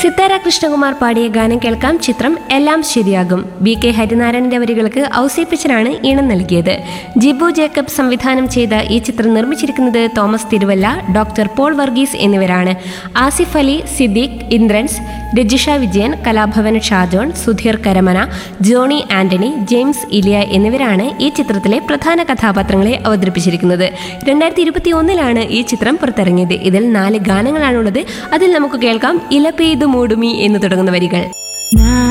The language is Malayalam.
സിത്താര കൃഷ്ണകുമാർ പാടിയ ഗാനം കേൾക്കാം ചിത്രം എല്ലാം ശരിയാകും ബി കെ ഹരിനാരായണന്റെ വരികൾക്ക് ഔസേപ്പിച്ചനാണ് ഈണം നൽകിയത് ജിബു ജേക്കബ് സംവിധാനം ചെയ്ത ഈ ചിത്രം നിർമ്മിച്ചിരിക്കുന്നത് തോമസ് തിരുവല്ല ഡോക്ടർ പോൾ വർഗീസ് എന്നിവരാണ് ആസിഫ് അലി സിദ്ദീഖ് ഇന്ദ്രൻസ് രജിഷ വിജയൻ കലാഭവൻ ഷാജോൺ സുധീർ കരമന ജോണി ആന്റണി ജെയിംസ് ഇലിയ എന്നിവരാണ് ഈ ചിത്രത്തിലെ പ്രധാന കഥാപാത്രങ്ങളെ അവതരിപ്പിച്ചിരിക്കുന്നത് രണ്ടായിരത്തി ഇരുപത്തി ഒന്നിലാണ് ഈ ചിത്രം പുറത്തിറങ്ങിയത് ഇതിൽ നാല് ഗാനങ്ങളാണുള്ളത് അതിൽ നമുക്ക് കേൾക്കാം ഇല പെയ്തു മൂടുമി എന്ന് തുടങ്ങുന്ന വരികൾ നാ